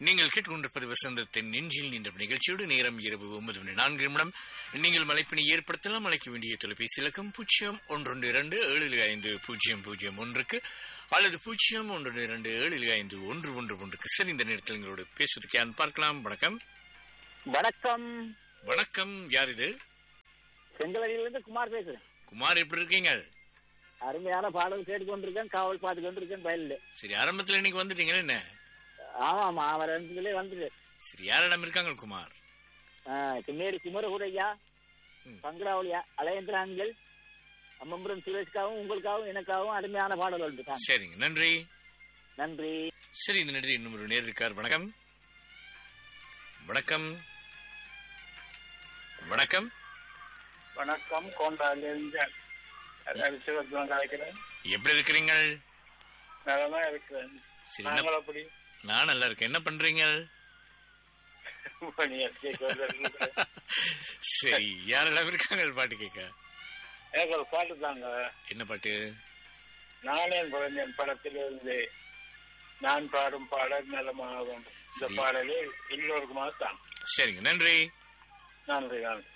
நீங்கள் கேட்டுக்கொண்டிருப்பது வசந்தத்தின் நெஞ்சில் நின்ற நிகழ்ச்சியோடு நேரம் இரவு ஒன்பது மணி நான்கு நிமிடம் நீங்கள் மலைப்பினை ஏற்படுத்தலாம் அழைக்க வேண்டிய தொலைபேசி இலக்கம் பூஜ்ஜியம் ஒன்று இரண்டு ஏழு ஐந்து பூஜ்ஜியம் பூஜ்ஜியம் ஒன்றுக்கு அல்லது பூஜ்ஜியம் ஒன்று இரண்டு ஏழு ஐந்து ஒன்று ஒன்று ஒன்றுக்கு சரி இந்த நேரத்தில் எங்களோடு பேசுவதற்கு யார் பார்க்கலாம் வணக்கம் வணக்கம் வணக்கம் யார் இது செங்கலடியிலிருந்து குமார் பேசுறேன் குமார் எப்படி இருக்கீங்க அருமையான பாடல் கேட்டு கொண்டிருக்கேன் காவல் பார்த்து கொண்டிருக்கேன் வயல்ல சரி ஆரம்பத்துல இன்னைக்கு வந்துட்டீங்களா என்ன ஆமாமா அவர் இடத்துலயே வந்துட்டு சரி யாரிடம் இருக்காங்க குமார் கிண்ணேரி குமரகுடையா ம். பங்கராவளியா அலையந்திரான்கள் அம்மபுரம் சுரேஷ்காவும் உங்களுக்காகவும் எனக்காகவும் அருமையான பாடல் உண்டு தான். சரிங்க நன்றி நன்றி சரி இந்த நேரத்தில் இன்னும் ஒரு நேர் இருக்கார் வணக்கம் வணக்கம் வணக்கம் வணக்கம் கோண்டாலிருந்து சிவத்துவம் கலைக்கிறேன் எப்படி இருக்கிறீங்கள் நலமா இருக்கிறேன் சரி என்ன- நாங்கள் அப்படி நான் நல்லா இருக்கேன் என்ன பண்றீங்க பணியை கேட்க வந்திருக்கிறேன். சரி யாரெல்லாம் இருக்காங்க பாட்டு கேட்க எனக்கு ஒரு பாட்டு தாங்க என்ன பாட்டு நானே குழந்தைன் படத்திலிருந்து நான் பாடும் பாடல் நலமாகும் இந்த சரி. பாடலே எல்லோருக்குமாக தான் சரிங்க நன்றி நன்றி நன்றி